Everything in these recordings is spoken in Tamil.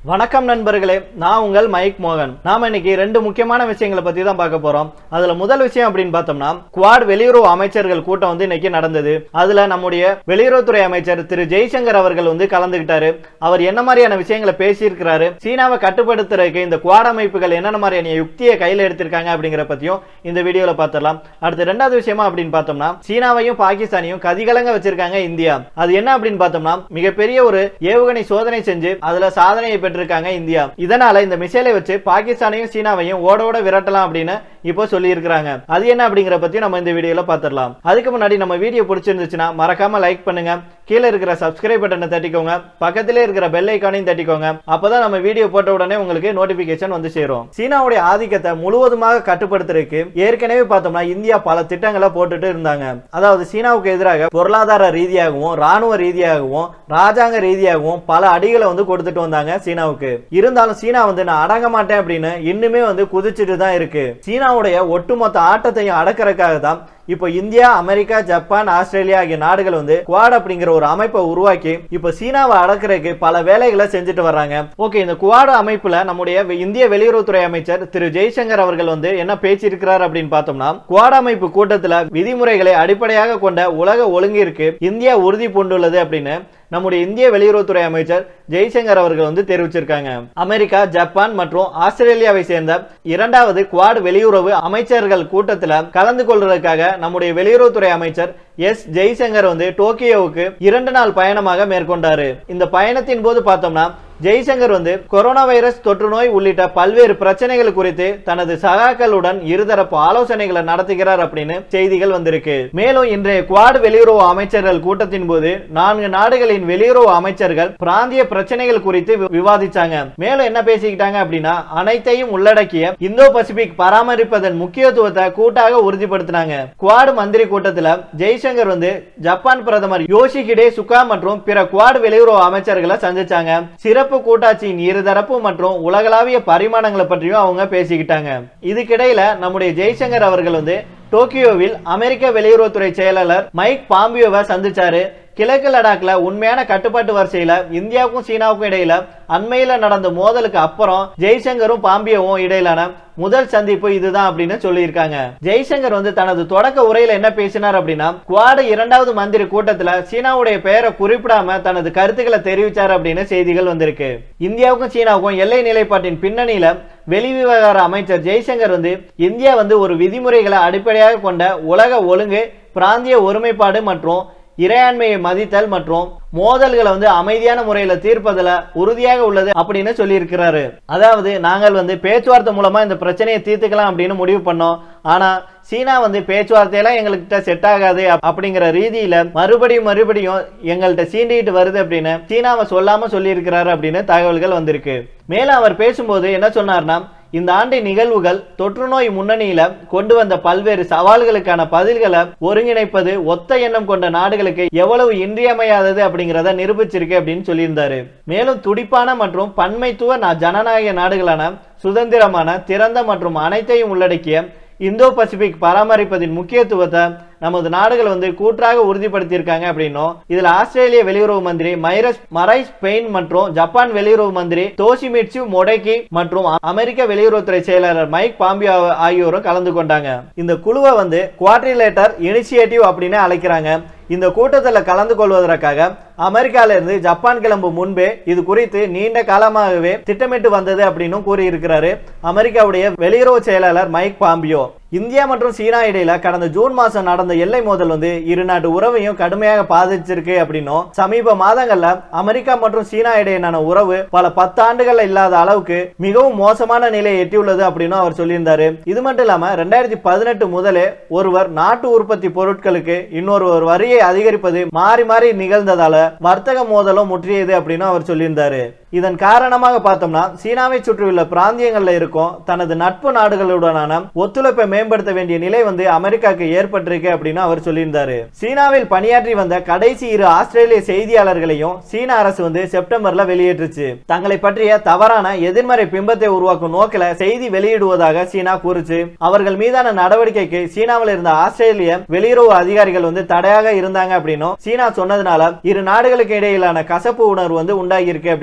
வணக்கம் நண்பர்களே நான் உங்கள் மைக் மோகன் நாம இன்னைக்கு ரெண்டு முக்கியமான விஷயங்களை பத்தி தான் பார்க்க போறோம் அதுல முதல் விஷயம் அப்படின்னு பார்த்தோம்னா குவாட் வெளியுறவு அமைச்சர்கள் கூட்டம் வந்து இன்னைக்கு நடந்தது அதுல நம்முடைய வெளியுறவுத்துறை அமைச்சர் திரு ஜெய்சங்கர் அவர்கள் வந்து கலந்துகிட்டாரு அவர் என்ன மாதிரியான விஷயங்களை பேசியிருக்கிறாரு சீனாவை கட்டுப்படுத்துறதுக்கு இந்த குவாட் அமைப்புகள் என்னென்ன மாதிரியான யுக்தியை கையில எடுத்திருக்காங்க அப்படிங்கிற பத்தியும் இந்த வீடியோல பார்த்துடலாம் அடுத்து ரெண்டாவது விஷயமா அப்படின்னு பார்த்தோம்னா சீனாவையும் பாகிஸ்தானையும் கதிகலங்க வச்சிருக்காங்க இந்தியா அது என்ன அப்படின்னு பார்த்தோம்னா மிகப்பெரிய ஒரு ஏவுகணை சோதனை செஞ்சு அதுல சாதனையை பெற்றிருக்காங்க இந்தியா இதனால இந்த மிசைலை வச்சு பாகிஸ்தானையும் சீனாவையும் ஓட ஓட விரட்டலாம் அப்படின்னு இப்போ சொல்லி இருக்கிறாங்க அது என்ன அப்படிங்கிற பத்தி நம்ம இந்த வீடியோல பார்த்துடலாம் அதுக்கு முன்னாடி நம்ம வீடியோ பிடிச்சிருந்துச்சுன்னா மறக்காம லைக் பண்ணுங்க கீழே இருக்கிற சப்ஸ்கிரைப் பட்டனை தட்டிக்கோங்க பக்கத்திலே இருக்கிற பெல் ஐக்கானையும் தட்டிக்கோங்க அப்பதான் நம்ம வீடியோ போட்ட உடனே உங்களுக்கு நோட்டிபிகேஷன் வந்து சேரும் சீனாவுடைய ஆதிக்கத்தை முழுவதுமாக கட்டுப்படுத்துறதுக்கு ஏற்கனவே பார்த்தோம்னா இந்தியா பல திட்டங்களை போட்டுட்டு இருந்தாங்க அதாவது சீனாவுக்கு எதிராக பொருளாதார ரீதியாகவும் ராணுவ ரீதியாகவும் ராஜாங்க ரீதியாகவும் பல அடிகளை வந்து கொடுத்துட்டு வந்தாங்க சீனாவுக்கு இருந்தாலும் சீனா வந்து நான் அடங்க மாட்டேன் அப்படின்னு இன்னுமே வந்து குதிச்சுட்டு தான் இருக்கு சீனாவுடைய ஒட்டுமொத்த ஆட்டத்தையும் அடக்கிறதுக்காக தான் இப்போ இந்தியா அமெரிக்கா ஜப்பான் ஆஸ்திரேலியா ஆகிய நாடுகள் வந்து குவாட் அப்படிங்கிற ஒரு அமைப்பை உருவாக்கி இப்போ சீனாவை அடக்கிறதுக்கு பல வேலைகளை செஞ்சுட்டு வர்றாங்க ஓகே இந்த குவாட் அமைப்புல நம்முடைய இந்திய வெளியுறவுத்துறை அமைச்சர் திரு ஜெய்சங்கர் அவர்கள் வந்து என்ன பேசியிருக்கிறார் அப்படின்னு பார்த்தோம்னா குவாட் அமைப்பு கூட்டத்துல விதிமுறைகளை அடிப்படையாக கொண்ட உலக ஒழுங்கிற்கு இந்தியா உறுதி பூண்டுள்ளது அப்படின்னு நம்முடைய இந்திய வெளியுறவுத்துறை அமைச்சர் ஜெய்சங்கர் அவர்கள் வந்து தெரிவிச்சிருக்காங்க அமெரிக்கா ஜப்பான் மற்றும் ஆஸ்திரேலியாவை சேர்ந்த இரண்டாவது குவாட் வெளியுறவு அமைச்சர்கள் கூட்டத்தில் கலந்து கொள்வதற்காக நம்முடைய வெளியுறவுத்துறை அமைச்சர் எஸ் ஜெய்சங்கர் வந்து டோக்கியோவுக்கு இரண்டு நாள் பயணமாக மேற்கொண்டாரு இந்த பயணத்தின் போது பார்த்தோம்னா ஜெய்சங்கர் வந்து கொரோனா வைரஸ் தொற்று நோய் உள்ளிட்ட பல்வேறு பிரச்சனைகள் குறித்து தனது சகாக்களுடன் இருதரப்பு ஆலோசனைகளை நடத்துகிறார் அப்படின்னு செய்திகள் வந்திருக்கு மேலும் இன்றைய குவாட் வெளியுறவு அமைச்சர்கள் கூட்டத்தின் போது நான்கு நாடுகளின் வெளியுறவு அமைச்சர்கள் பிராந்திய பிரச்சனைகள் குறித்து வி- விவாதிச்சாங்க மேலும் என்ன பேசிக்கிட்டாங்க அப்படின்னா அனைத்தையும் உள்ளடக்கிய இந்தோ பசிபிக் பராமரிப்பதன் முக்கியத்துவத்தை கூட்டாக உறுதிப்படுத்தினாங்க குவாட் மந்திரி கூட்டத்தில் ஜெய்சங்கர் வந்து ஜப்பான் பிரதமர் யோஷிகிடே சுகா மற்றும் பிற குவாட் வெளியுறவு அமைச்சர்களை சந்திச்சாங்க சிறப்பு கூட்டாட்சியின் இருதரப்பு மற்றும் உலகளாவிய பரிமாணங்களை பற்றியும் அவங்க பேசிக்கிட்டாங்க இதுக்கிடையில நம்முடைய ஜெய்சங்கர் அவர்கள் வந்து டோக்கியோவில் அமெரிக்க வெளியுறவுத்துறை செயலாளர் மைக் பாம்பியோவை சந்திச்சாரு கிழக்கு லடாக்ல உண்மையான கட்டுப்பாட்டு வரிசையில இந்தியாவுக்கும் சீனாவுக்கும் இடையில அண்மையில நடந்த மோதலுக்கு அப்புறம் ஜெய்சங்கரும் பாம்பியோவும் இடையிலான முதல் சந்திப்பு இதுதான் அப்படின்னு சொல்லியிருக்காங்க ஜெய்சங்கர் வந்து தனது தொடக்க உரையில என்ன பேசினார் அப்படின்னா குவாடு இரண்டாவது மந்திரி கூட்டத்துல சீனாவுடைய பெயரை குறிப்பிடாம தனது கருத்துக்களை தெரிவிச்சார் அப்படின்னு செய்திகள் வந்திருக்கு இந்தியாவுக்கும் சீனாவுக்கும் எல்லை நிலைப்பாட்டின் பின்னணியில வெளிவிவகார அமைச்சர் ஜெய்சங்கர் வந்து இந்தியா வந்து ஒரு விதிமுறைகளை அடிப்படையாக கொண்ட உலக ஒழுங்கு பிராந்திய ஒருமைப்பாடு மற்றும் இறையாண்மையை மதித்தல் மற்றும் மோதல்களை வந்து அமைதியான முறையில தீர்ப்பதுல உறுதியாக உள்ளது அப்படின்னு சொல்லியிருக்கிறாரு அதாவது நாங்கள் வந்து பேச்சுவார்த்தை மூலமா இந்த பிரச்சனையை தீர்த்துக்கலாம் அப்படின்னு முடிவு பண்ணோம் ஆனா சீனா வந்து பேச்சுவார்த்தையெல்லாம் எங்கள்கிட்ட செட் ஆகாது அப்- அப்படிங்கிற ரீதியில மறுபடியும் மறுபடியும் எங்கள்கிட்ட சீண்டிட்டு வருது அப்படின்னு சீனாவை சொல்லாம சொல்லியிருக்கிறாரு அப்படின்னு தகவல்கள் வந்திருக்கு மேலும் அவர் பேசும்போது என்ன சொன்னார்னா இந்த ஆண்டின் நிகழ்வுகள் தொற்றுநோய் முன்னணியில கொண்டு வந்த பல்வேறு சவால்களுக்கான பதில்களை ஒருங்கிணைப்பது ஒத்த எண்ணம் கொண்ட நாடுகளுக்கு எவ்வளவு இன்றியமையாதது அப்படிங்கிறத நிரூபிச்சிருக்கு அப்படின்னு சொல்லியிருந்தாரு மேலும் துடிப்பான மற்றும் பன்மைத்துவ நா- ஜனநாயக நாடுகளான சுதந்திரமான திறந்த மற்றும் அனைத்தையும் உள்ளடக்கிய இந்தோ பசிபிக் பராமரிப்பதின் முக்கியத்துவத்தை நமது நாடுகள் வந்து கூற்றாக உறுதிப்படுத்தியிருக்காங்க அப்படின்னும் இதுல ஆஸ்திரேலிய வெளியுறவு மந்திரி மைரஸ் மரைஸ் பெயின் மற்றும் ஜப்பான் வெளியுறவு மந்திரி தோஷிமிட்சு மொடேகி மற்றும் அ- அமெரிக்க வெளியுறவுத்துறை செயலாளர் மைக் பாம்பியோ ஆகியோரும் கலந்து கொண்டாங்க இந்த குழுவை வந்து குவாட்ரிலேட்டர் இனிஷியேட்டிவ் அப்படின்னு அழைக்கிறாங்க இந்த கூட்டத்தில் கலந்து கொள்வதற்காக அமெரிக்கால இருந்து ஜப்பான் கிளம்பும் முன்பே இது குறித்து நீண்ட காலமாகவே திட்டமிட்டு வந்தது அப்படின்னு கூறியிருக்கிறாரு அமெரிக்காவுடைய வெளியுறவு செயலாளர் மைக் பாம்பியோ இந்தியா மற்றும் சீனா இடையில கடந்த ஜூன் மாசம் நடந்த எல்லை மோதல் வந்து இரு நாட்டு உறவையும் கடுமையாக பாதிச்சிருக்கு அப்படின்னும் சமீப மாதங்கள்ல அமெரிக்கா மற்றும் சீனா இடையிலான உறவு பல பத்தாண்டுகள் இல்லாத அளவுக்கு மிகவும் மோசமான நிலையை எட்டியுள்ளது அப்படின்னு அவர் சொல்லியிருந்தாரு இது மட்டும் இல்லாம ரெண்டாயிரத்தி பதினெட்டு முதலே ஒருவர் நாட்டு உற்பத்தி பொருட்களுக்கு இன்னொருவர் வரியை அதிகரிப்பது மாறி மாறி நிகழ்ந்ததால வர்த்தக மோதலும் முற்றியது அப்படின்னு அவர் சொல்லியிருந்தாரு இதன் காரணமாக பார்த்தோம்னா சீனாவை சுற்றியுள்ள பிராந்தியங்கள்ல இருக்கும் தனது நட்பு நாடுகளுடனான ஒத்துழைப்பை மேம்படுத்த வேண்டிய நிலை வந்து அமெரிக்காவுக்கு ஏற்பட்டிருக்கு அப்படின்னு அவர் சொல்லியிருந்தாரு சீனாவில் பணியாற்றி வந்த கடைசி இரு ஆஸ்திரேலிய செய்தியாளர்களையும் சீன அரசு வந்து செப்டம்பர்ல வெளியேற்றுச்சு தங்களை பற்றிய தவறான எதிர்மறை பிம்பத்தை உருவாக்கும் நோக்கில செய்தி வெளியிடுவதாக சீனா கூறுச்சு அவர்கள் மீதான நடவடிக்கைக்கு சீனாவில் இருந்த ஆஸ்திரேலிய வெளியுறவு அதிகாரிகள் வந்து தடையாக இருந்தாங்க அப்படின்னும் சீனா சொன்னதுனால இரு நாடுகளுக்கு இடையிலான கசப்பு உணர்வு வந்து உண்டாகி இருக்கு அப்படின்னு தான் சொல்லணும்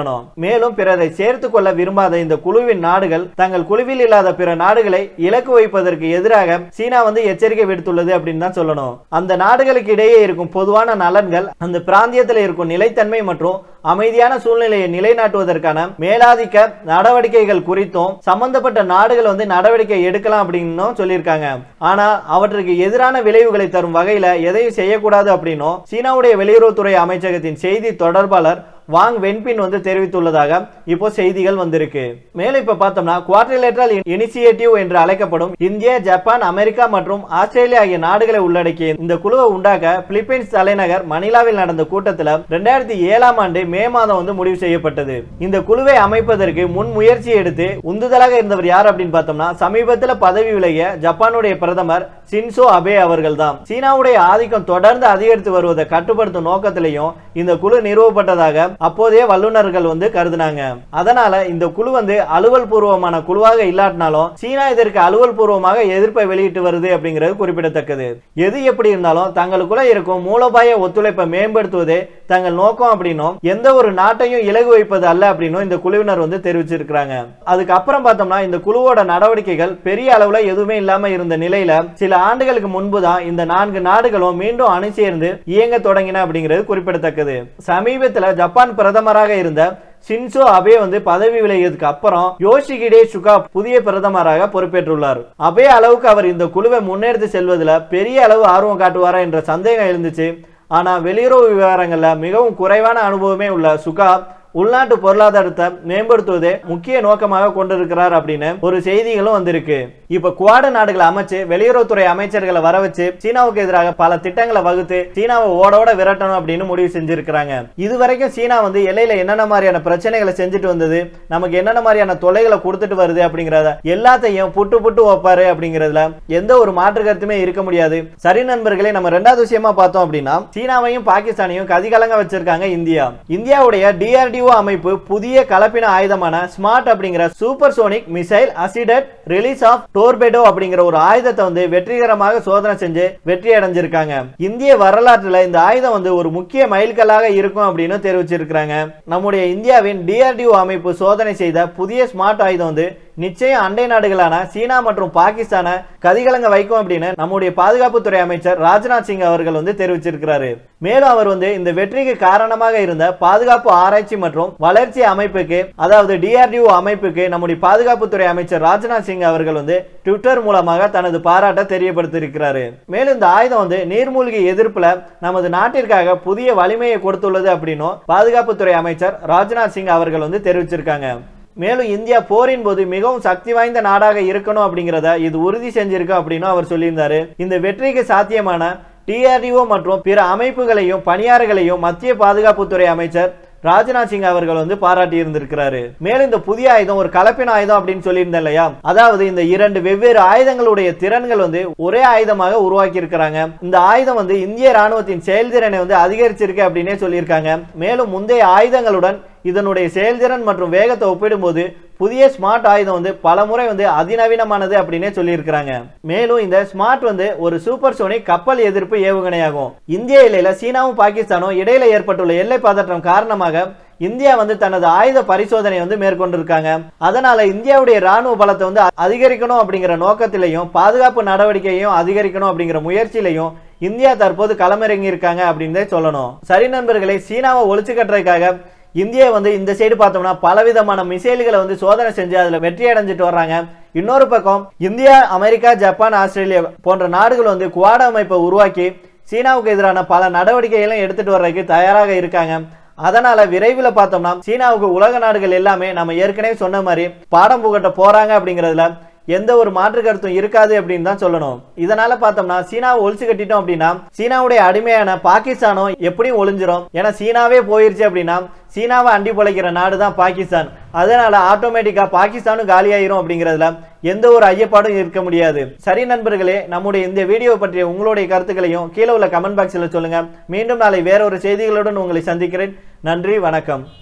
சொல்லணும் மேலும் பிறரை சேர்த்து கொள்ள விரும்பாத இந்த குழுவின் நாடுகள் தங்கள் குழுவில் இல்லாத பிற நாடுகளை இலக்கு வைப்பதற்கு எதிராக சீனா வந்து எச்சரிக்கை விடுத்துள்ளது அப்படின்னு தான் சொல்லணும் அந்த நாடுகளுக்கு இடையே இருக்கும் பொதுவான நலன்கள் அந்த பிராந்தியத்தில் இருக்கும் நிலைத்தன்மை மற்றும் அமைதியான சூழ்நிலையை நிலைநாட்டுவதற்கான மேலாதிக்க நடவடிக்கைகள் குறித்தும் சம்பந்தப்பட்ட நாடுகள் வந்து நடவடிக்கை எடுக்கலாம் அப்படின்னு சொல்லியிருக்காங்க ஆனா அவற்றுக்கு எதிரான விளைவுகளை தரும் வகையில எதையும் செய்யக்கூடாது அப்படின்னும் சீனாவுடைய வெளியுறவுத்துறை அமைச்சகத்தின் செய்தி தொடர்பாளர் வாங் வென்பின் வந்து தெரிவித்துள்ளதாக இப்போ செய்திகள் வந்திருக்கு மேலும் இப்ப பார்த்தோம்னா குவாட்ரிலேட்டரல் இனிஷியேட்டிவ் என்று அழைக்கப்படும் இந்தியா ஜப்பான் அமெரிக்கா மற்றும் ஆஸ்திரேலியா ஆகிய நாடுகளை உள்ளடக்கிய இந்த குழுவை உண்டாக்க பிலிப்பைன்ஸ் தலைநகர் மணிலாவில் நடந்த கூட்டத்தில் ரெண்டாயிரத்தி ஏழாம் ஆண்டு மே மாதம் வந்து முடிவு செய்யப்பட்டது இந்த குழுவை அமைப்பதற்கு முன் முயற்சி எடுத்து உந்துதலாக இருந்தவர் யார் அப்படின்னு பார்த்தோம்னா சமீபத்தில் பதவி விலகிய ஜப்பானுடைய பிரதமர் சின்சோ அபே அவர்கள் தான் சீனாவுடைய ஆதிக்கம் தொடர்ந்து அதிகரித்து வருவதை கட்டுப்படுத்தும் நோக்கத்திலையும் இந்த குழு நிறுவப்பட்டதாக அப்போதைய வல்லுநர்கள் வந்து கருதினாங்க அதனால இந்த குழு வந்து அலுவல் பூர்வமான குழுவாக இல்லாட்டினாலும் சீனா இதற்கு அலுவல் பூர்வமாக எதிர்ப்பை வெளியிட்டு வருது அப்படிங்கிறது குறிப்பிடத்தக்கது எது எப்படி இருந்தாலும் தங்களுக்குள்ள இருக்கும் மூலோபாய ஒத்துழைப்பை மேம்படுத்துவதே தங்கள் நோக்கம் அப்படின்னும் எந்த ஒரு நாட்டையும் இலகு வைப்பது அல்ல அப்படின்னும் இந்த குழுவினர் வந்து தெரிவிச்சிருக்கிறாங்க அதுக்கப்புறம் பார்த்தோம்னா இந்த குழுவோட நடவடிக்கைகள் பெரிய அளவுல எதுவுமே இல்லாம இருந்த நிலையில சில ஆண்டுகளுக்கு முன்பு தான் இந்த நான்கு நாடுகளும் மீண்டும் அணி சேர்ந்து இயங்க தொடங்கின அப்படிங்கிறது குறிப்பிடத்தக்கது சமீபத்தில் ஜப்பான் பிரதமராக இருந்த சின்சோ அபே வந்து பதவி விலகியதுக்கு அப்புறம் யோஷிகிடே சுகா புதிய பிரதமராக பொறுப்பேற்றுள்ளார் அபே அளவுக்கு அவர் இந்த குழுவை முன்னெடுத்து செல்வதில் பெரிய அளவு ஆர்வம் காட்டுவாரா என்ற சந்தேகம் எழுந்துச்சு ஆனா வெளியுறவு விவகாரங்கள்ல மிகவும் குறைவான அனுபவமே உள்ள சுகா உள்நாட்டு பொருளாதாரத்தை மேம்படுத்துவதே முக்கிய நோக்கமாக கொண்டிருக்கிறார் அப்படின்னு ஒரு செய்திகளும் வந்திருக்கு இப்ப குவாட நாடுகளை அமைச்சு வெளியுறவுத்துறை அமைச்சர்களை வர வச்சு சீனாவுக்கு எதிராக பல திட்டங்களை வகுத்து சீனாவை ஓடோட விரட்டணும் அப்படின்னு முடிவு செஞ்சிருக்கிறாங்க இதுவரைக்கும் சீனா வந்து எல்லையில என்னென்ன மாதிரியான பிரச்சனைகளை செஞ்சுட்டு வந்தது நமக்கு என்னென்ன மாதிரியான தொல்லைகளை கொடுத்துட்டு வருது அப்படிங்கறத எல்லாத்தையும் புட்டு புட்டு வைப்பாரு அப்படிங்கறதுல எந்த ஒரு மாற்று கருத்துமே இருக்க முடியாது சரி நண்பர்களே நம்ம ரெண்டாவது விஷயமா பார்த்தோம் அப்படின்னா சீனாவையும் பாகிஸ்தானையும் கதிகலங்க வச்சிருக்காங்க இந்தியா இந்தியாவுடைய டிஆர்டிஓ அமைப்பு புதிய கலப்பின ஆயுதமான ஸ்மார்ட் அப்படிங்கிற supersonic missile assisted release of torpedo அப்படிங்கிற ஒரு ஆயுதத்தை வந்து வெற்றிகரமாக சோதனை செஞ்சு வெற்றி அடைஞ்சிருக்காங்க இந்திய வரலாற்றுல இந்த ஆயுதம் வந்து ஒரு முக்கிய மைல்கல்லாக இருக்கும் அப்படின்னு தெரிவிச்சிருக்கிறாங்க நம்முடைய இந்தியாவின் டிஆர்டிஓ அமைப்பு சோதனை செய்த புதிய ஸ்மார்ட் ஆயுதம் வந்து நிச்சயம் அண்டை நாடுகளான சீனா மற்றும் பாகிஸ்தானை கதிகலங்க வைக்கும் அப்படின்னு நம்முடைய பாதுகாப்புத்துறை அமைச்சர் ராஜ்நாத் சிங் அவர்கள் வந்து தெரிவிச்சிருக்கிறாரு மேலும் அவர் வந்து இந்த வெற்றிக்கு காரணமாக இருந்த பாதுகாப்பு ஆராய்ச்சி மற்றும் வளர்ச்சி அமைப்புக்கு அதாவது டிஆர்டிஓ அமைப்புக்கு நம்முடைய பாதுகாப்புத்துறை அமைச்சர் ராஜ்நாத் சிங் அவர்கள் வந்து ட்விட்டர் மூலமாக தனது பாராட்ட தெரியப்படுத்தியிருக்கிறாரு மேலும் இந்த ஆயுதம் வந்து நீர்மூழ்கி எதிர்ப்புல நமது நாட்டிற்காக புதிய வலிமையை கொடுத்துள்ளது அப்படின்னும் பாதுகாப்புத்துறை அமைச்சர் ராஜ்நாத் சிங் அவர்கள் வந்து தெரிவிச்சிருக்காங்க மேலும் இந்தியா போரின் போது மிகவும் சக்தி வாய்ந்த நாடாக இருக்கணும் அப்படிங்கிறத இது உறுதி செஞ்சிருக்கு அப்படின்னு அவர் சொல்லியிருந்தாரு இந்த வெற்றிக்கு சாத்தியமான டிஆர்டிஓ மற்றும் பிற அமைப்புகளையும் பணியாளர்களையும் மத்திய பாதுகாப்புத்துறை அமைச்சர் ராஜ்நாத் சிங் அவர்கள் வந்து பாராட்டி இருந்திருக்கிறாரு மேலும் இந்த புதிய ஆயுதம் ஒரு கலப்பின ஆயுதம் அப்படின்னு சொல்லியிருந்தேன் இல்லையா அதாவது இந்த இரண்டு வெவ்வேறு ஆயுதங்களுடைய திறன்கள் வந்து ஒரே ஆயுதமாக உருவாக்கி இருக்கிறாங்க இந்த ஆயுதம் வந்து இந்திய ராணுவத்தின் செயல்திறனை வந்து அதிகரிச்சிருக்கு அப்படின்னே சொல்லியிருக்காங்க மேலும் முந்தைய ஆயுதங்களுடன் இதனுடைய செயல்திறன் மற்றும் வேகத்தை ஒப்பிடும்போது புதிய ஸ்மார்ட் ஆயுதம் வந்து பல முறை வந்து அதிநவீனமானது அப்படின்னே சொல்லியிருக்கிறாங்க மேலும் இந்த ஸ்மார்ட் வந்து ஒரு சூப்பர் சோனிக் கப்பல் எதிர்ப்பு ஏவுகணையாகும் இந்திய எல்லையில சீனாவும் பாகிஸ்தானும் இடையில ஏற்பட்டுள்ள எல்லை பதற்றம் காரணமாக இந்தியா வந்து தனது ஆயுத பரிசோதனை வந்து மேற்கொண்டிருக்காங்க அதனால இந்தியாவுடைய ராணுவ பலத்தை வந்து அதிகரிக்கணும் அப்படிங்கிற நோக்கத்திலையும் பாதுகாப்பு நடவடிக்கையும் அதிகரிக்கணும் அப்படிங்கிற முயற்சியிலையும் இந்தியா தற்போது களமிறங்கி இருக்காங்க அப்படின்னு சொல்லணும் சரி நண்பர்களை சீனாவை ஒழிச்சு கட்டுறதுக்காக இந்தியா வந்து இந்த சைடு பார்த்தோம்னா பலவிதமான மிசைல்களை வந்து சோதனை செஞ்சு அதுல வெற்றி அடைஞ்சிட்டு வர்றாங்க இன்னொரு பக்கம் இந்தியா அமெரிக்கா ஜப்பான் ஆஸ்திரேலியா போன்ற நாடுகள் வந்து குவாட அமைப்பை உருவாக்கி சீனாவுக்கு எதிரான பல நடவடிக்கைகளும் எடுத்துட்டு வர்றதுக்கு தயாராக இருக்காங்க அதனால விரைவில் பார்த்தோம்னா சீனாவுக்கு உலக நாடுகள் எல்லாமே நம்ம ஏற்கனவே சொன்ன மாதிரி பாடம் புகட்ட போறாங்க அப்படிங்கிறதுல எந்த ஒரு மாற்று கருத்தும் இருக்காது அப்படின்னு தான் சொல்லணும் இதனால பார்த்தோம்னா சீனாவை ஒழிச்சு கட்டிட்டோம் அப்படின்னா சீனாவுடைய அடிமையான பாகிஸ்தானும் எப்படியும் ஒளிஞ்சிரும் ஏன்னா சீனாவே போயிருச்சு அப்படின்னா சீனாவை அண்டி பொழைக்கிற நாடு தான் பாகிஸ்தான் அதனால ஆட்டோமேட்டிக்கா பாகிஸ்தானும் காலியாயிரும் அப்படிங்கிறதுல எந்த ஒரு ஐயப்பாடும் இருக்க முடியாது சரி நண்பர்களே நம்முடைய இந்த வீடியோ பற்றிய உங்களுடைய கருத்துக்களையும் கீழே உள்ள கமெண்ட் பாக்ஸில் சொல்லுங்க மீண்டும் நாளை வேற ஒரு செய்திகளுடன் உங்களை சந்திக்கிறேன் நன்றி வணக்கம்